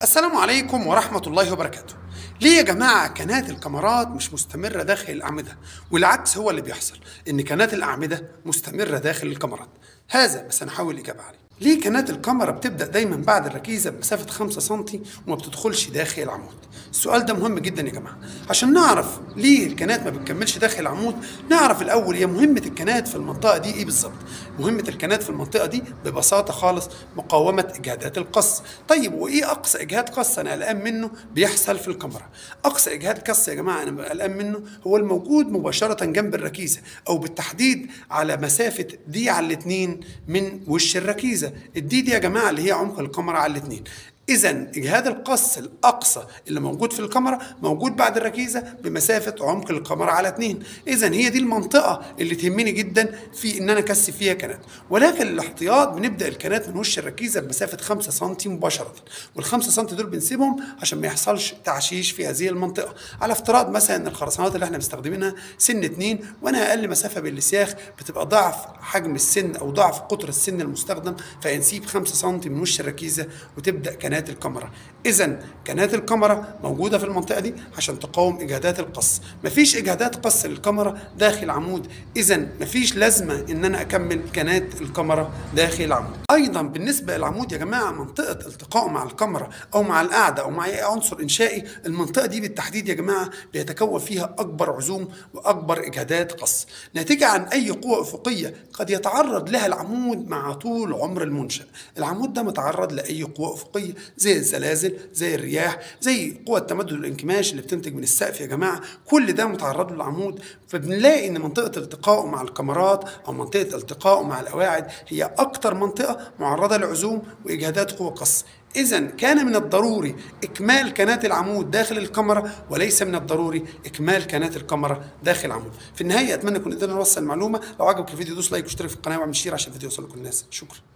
السلام عليكم ورحمة الله وبركاته ليه يا جماعة كانات الكاميرات مش مستمرة داخل الأعمدة والعكس هو اللي بيحصل إن كانات الأعمدة مستمرة داخل الكاميرات هذا بس هنحاول الإجابة عليه ليه كانات الكاميرا بتبدأ دايما بعد الركيزة بمسافة 5 سم وما بتدخلش داخل العمود السؤال ده مهم جدا يا جماعة عشان نعرف ليه الكانات ما بتكملش داخل العمود نعرف الأول هي مهمة الكانات في المنطقة دي إيه بالظبط مهمة الكانات في المنطقة دي ببساطة خالص مقاومة إجهادات القص طيب وإيه أقصى إجهاد قص أنا قلقان منه بيحصل في الكاميرا أقصى إجهاد قص يا جماعة أنا قلقان منه هو الموجود مباشرة جنب الركيزة أو بالتحديد على مسافة دي على الاتنين من وش الركيزة الدي دي يا جماعة اللي هي عمق الكاميرا على الاتنين اذا اجهاد القص الاقصى اللي موجود في الكاميرا موجود بعد الركيزه بمسافه عمق الكاميرا على 2 اذا هي دي المنطقه اللي تهمني جدا في ان انا اكثف فيها كانات ولكن الاحتياط بنبدا الكانات من وش الركيزه بمسافه 5 سم مباشره وال5 سم دول بنسيبهم عشان ما يحصلش تعشيش في هذه المنطقه على افتراض مثلا ان الخرسانات اللي احنا مستخدمينها سن 2 وانا اقل مسافه بالسياخ بتبقى ضعف حجم السن او ضعف قطر السن المستخدم فنسيب 5 سم من وش الركيزه وتبدا كانات كانات الكاميرا اذا كانات الكاميرا موجوده في المنطقه دي عشان تقاوم اجهادات القص مفيش اجهادات قص للكاميرا داخل عمود اذا مفيش لازمه ان انا اكمل كانات الكاميرا داخل العمود ايضا بالنسبه للعمود يا جماعه منطقه التقائه مع الكاميرا او مع القاعده او مع اي عنصر انشائي المنطقه دي بالتحديد يا جماعه بيتكون فيها اكبر عزوم واكبر اجهادات قص ناتجه عن اي قوه افقيه قد يتعرض لها العمود مع طول عمر المنشا العمود ده متعرض لاي قوه افقيه زي الزلازل زي الرياح زي قوة التمدد والانكماش اللي بتنتج من السقف يا جماعة كل ده متعرض له العمود فبنلاقي ان منطقة التقائه مع الكاميرات او منطقة التقائه مع القواعد هي اكتر منطقة معرضة لعزوم واجهادات قوة قص إذا كان من الضروري إكمال كانات العمود داخل الكاميرا وليس من الضروري إكمال كانات الكاميرا داخل العمود. في النهاية أتمنى نكون قدرنا نوصل المعلومة، لو عجبك الفيديو دوس لايك واشترك في القناة واعمل شير عشان الفيديو يوصل لكل الناس، شكرا.